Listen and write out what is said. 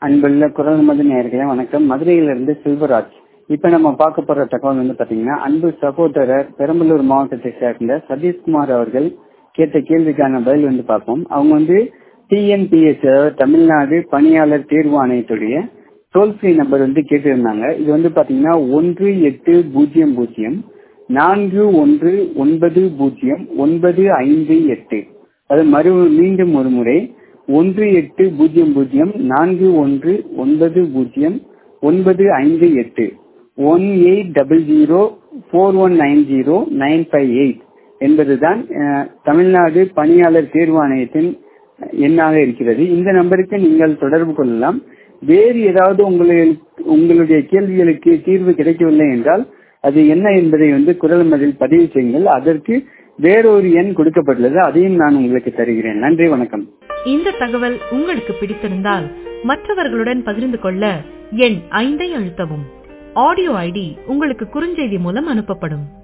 அன்புள்ள குரல் மது நேயர்களே வணக்கம் மதுரையிலிருந்து செல்வராஜ் இப்ப நம்ம பார்க்க போற தகவல் வந்து பாத்தீங்கன்னா அன்பு சகோதரர் பெரம்பலூர் மாவட்டத்தை சேர்ந்த சதீஷ்குமார் அவர்கள் கேட்ட கேள்விக்கான பதில் வந்து பார்ப்போம் அவங்க வந்து டிஎன்பிஎஸ் அதாவது தமிழ்நாடு பணியாளர் தேர்வு ஆணையத்துடைய டோல் ஃப்ரீ நம்பர் வந்து கேட்டிருந்தாங்க இது வந்து பாத்தீங்கன்னா ஒன்று எட்டு பூஜ்ஜியம் பூஜ்ஜியம் நான்கு ஒன்று ஒன்பது பூஜ்ஜியம் ஒன்பது ஐந்து எட்டு அது மறு மீண்டும் ஒரு முறை ஒன்று எட்டு பூஜ்ஜியம் பூஜ்ஜியம் நான்கு ஒன்று ஒன்பது பூஜ்ஜியம் ஒன்பது ஐந்து எட்டு one eight double zero four one nine zero nine five eight என்பதுதான் அஹ், தமிழ்நாடு பணியாளர் தேர்வு ஆணையத்தின் எண்ணாக இருக்கிறது இந்த நம்பருக்கு நீங்கள் தொடர்பு கொள்ளலாம் வேறு ஏதாவது உங்களை- உங்களுடைய கேள்விகளுக்கு தீர்வு கிடைக்கவில்லை என்றால் அது என்ன என்பதை வந்து குரல் மதில் பதிவு செய்யுங்கள் அதற்கு வேறொரு எண் கொடுக்கப்பட்டுள்ளது அதையும் நான் உங்களுக்கு தருகிறேன் நன்றி வணக்கம் இந்த தகவல் உங்களுக்கு பிடித்திருந்தால் மற்றவர்களுடன் பகிர்ந்து கொள்ள எண் ஐந்தை அழுத்தவும் ஆடியோ ஐடி உங்களுக்கு குறுஞ்செய்தி மூலம் அனுப்பப்படும்